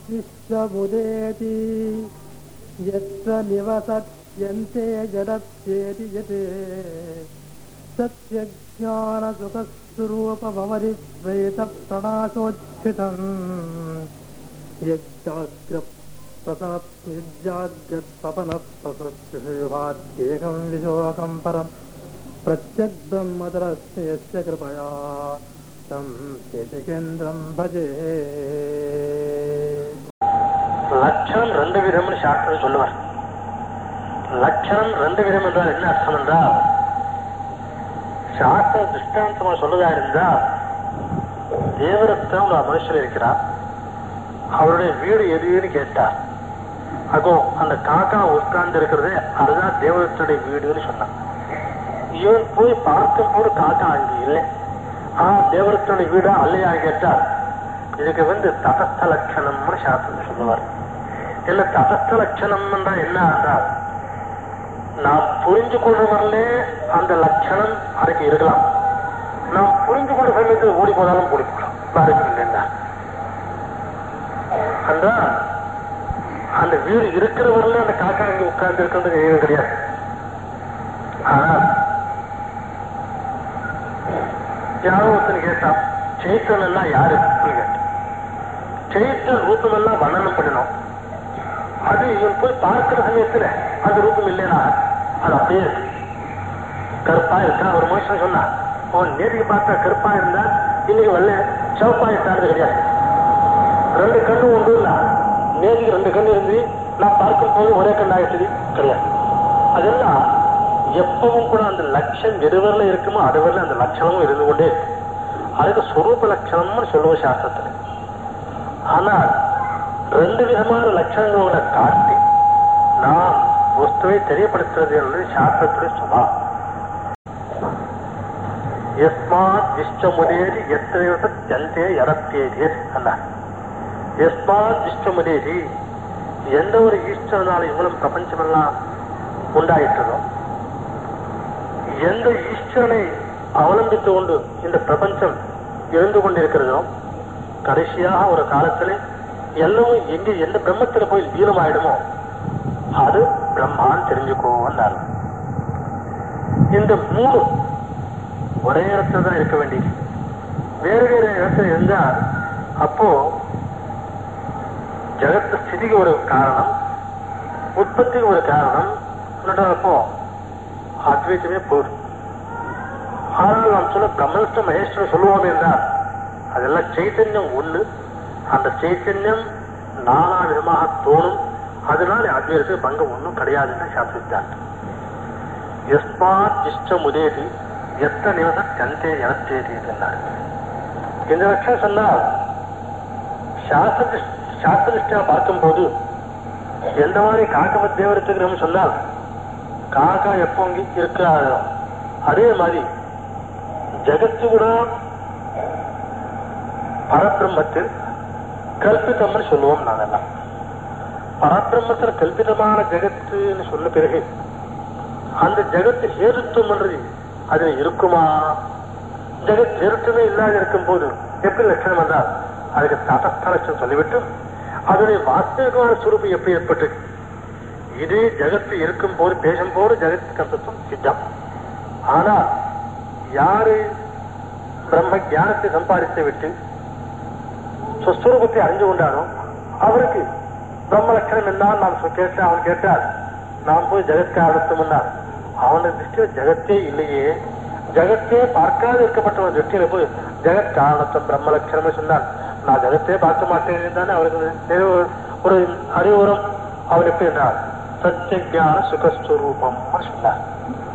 विश्वमुदेति यत्र निवसत्यन्ते जडत्येति यत् सत्यज्ञानसुखस्वरूपमवधि द्वैतप्रणाशोच्छितम् यज्जाग्रप्रसाद्यजाग्रत्पनः विशोकम् परम् प्रत्यग्ब्रह्मतरस्य यस्य कृपया तं शेषकेन्द्रं भजे லட்சணம் ரெண்டு விதம்னு சாஸ்திரம் சொல்லுவார் லட்சணம் ரெண்டு விதம் என்றால் என்ன அர்த்தம் என்றால் சாஸ்திர திருஷ்டாந்தமா சொல்லுதா இருந்தா தேவரத்னம் ஒரு மனுஷன் இருக்கிறார் அவருடைய வீடு எதுன்னு கேட்டார் அதோ அந்த காக்கா உட்கார்ந்து இருக்கிறது அதுதான் தேவதத்துடைய வீடுன்னு சொன்னான் இவன் போய் பார்க்கும் போது காக்கா அங்கு இல்லை ஆ தேவரத்துடைய வீடா அல்லையா கேட்டார் இதுக்கு வந்து தடஸ்த லட்சணம்னு சாஸ்திரம் சொல்லுவார் இல்ல தடஸ்த லட்சணம் என்றால் என்ன என்றால் நாம் புரிஞ்சு கொள்றவர்களே அந்த லட்சணம் அதுக்கு இருக்கலாம் நாம் புரிஞ்சு கொண்ட சமயத்தில் ஓடி போனாலும் ஓடி போகலாம் பாருங்க இல்லைன்னா என்றால் அந்த வீடு இருக்கிறவர்களே அந்த காக்கா இங்க உட்கார்ந்து இருக்கிறது எதுவும் கிடையாது ஆனால் யாரோ ஒருத்தன் கேட்டான் சைத்தன் எல்லாம் யாரு கேட்டான் சைத்தன் ரூபம் எல்லாம் வர்ணனம் பண்ணணும் அது இவன் போய் பார்க்கிற சமயத்துல அந்த ரூபம் இல்லைனா அது அப்படியே இருக்கு. கருப்பா இருக்கா ஒரு மனுஷன் சொன்னான் அவன் நேருக்கு பார்த்தா கருப்பா இருந்தா இன்னைக்கு வரல சிவப்பா இருக்காது கிடையாது ரெண்டு கண்ணு உண்டு இல்ல நேருக்கு ரெண்டு கண்ணு இருந்து நான் பார்க்கும் போது ஒரே கண்ணு ஆயிடுச்சு கிடையாது அதெல்லாம் எப்பவும் கூட அந்த லட்சம் எதுவரில் இருக்குமோ அதுவரில் அந்த லட்சணமும் இருந்து கொண்டே இருக்கு அதுக்கு சொரூப லட்சணம்னு சொல்லுவோம் சாஸ்திரத்துல ஆனால் ரெண்டு விதமான லட்சணங்களோட காட்டி நாம் வஸ்துவை தெரியப்படுத்துறது என்பது சாஸ்திரத்துடைய சுபாவம் எஸ்மாத் இஷ்டமுதேதி எத்தனையோட ஜந்தே எரத்தேதி அண்ணார் எஸ்மாத் இஷ்டமுதேதி எந்த ஒரு ஈஸ்வரனால இவ்வளவு பிரபஞ்சமெல்லாம் உண்டாயிட்டதோ எந்த ஈஸ்வரனை அவலம்பித்துக் கொண்டு இந்த பிரபஞ்சம் இருந்து கொண்டிருக்கிறதோ கடைசியாக ஒரு காலத்துல எல்லாமே எங்க எந்த பிரம்மத்துல போய் லீனமாயிடுமோ அது பிரம்மான்னு தெரிஞ்சுக்கோன்னாரு இந்த மூணு ஒரே இடத்துல தான் இருக்க வேண்டியது வேறு வேறு இடத்துல இருந்தா அப்போ ஜகத்து ஸ்திதிக்கு ஒரு காரணம் உற்பத்திக்கு ஒரு காரணம் அப்போ அத்வைத்தமே போதும் ஆனால் நாம் சொல்ல பிரம்மனிஷ்ட மகேஸ்வரன் சொல்லுவோம் என்றால் அதெல்லாம் சைத்தன்யம் ஒண்ணு அந்த சைத்தன்யம் நானா விதமாக தோணும் அதனால அத்வைதத்துக்கு பங்கம் ஒன்றும் கிடையாதுன்னு சாப்பிட்டார் எஸ்மாத் இஷ்டம் உதேதி எத்த நிமிஷம் சந்தே எனத்தேதி என்றார் இந்த லட்சம் சொன்னால் சாஸ்திர சாஸ்திரனிஷ்டா பார்க்கும்போது எந்த மாதிரி காக்கம தேவரத்துக்கு சொன்னால் காக்கா எப்போ அங்கே இருக்கிறாரோ அதே மாதிரி ஜகத்து கூட பரபிரம்மத்தில் கல்பிதம்னு சொல்லுவோம் நாங்கெல்லாம் பரபிரம்மத்துல கல்பிதமான ஜெகத்துன்னு சொன்ன பிறகு அந்த ஜெகத்து ஹேருத்துவம்ன்றது அதுல இருக்குமா ஜெகத் ஹேருத்துவமே இல்லாத இருக்கும் போது எப்படி லட்சணம் என்றால் அதுக்கு தடஸ்த லட்சணம் சொல்லிவிட்டு அதனுடைய வாஸ்தவிகமான சுரூபம் எப்படி ஏற்பட்டு இது ஜெகத்து இருக்கும் போது பேசும் போது ஜெகத் கருத்துவம் சித்தம் ஆனா யாரு பிரம்ம ஞானத்தை சம்பாதித்து விட்டு சொஸ்வரூபத்தை அறிஞ்சு கொண்டானோ அவருக்கு பிரம்ம லட்சணம் என்ன நாம் சொ- கேட்ட அவன் கேட்டார் நாம் போய் ஜெகத்கா அழுத்தம்னார் அவன திருஷ்டியில ஜெகத்தே இல்லையே ஜெகத்தே பார்க்காது இருக்கப்பட்ட ஒரு திருஷ்டியில போய் ஜெகத் காரணத்தம் பிரம்ம லட்சணம் சொன்னான் நான் ஜெகத்தே பார்க்க மாட்டேன் தானே அவருக்கு தெளிவு- ஒரு அறிவுரம் அவர் எப்படி என்றார் சத்திய ஞான சுகஸ்வரூபம் சொன்னார்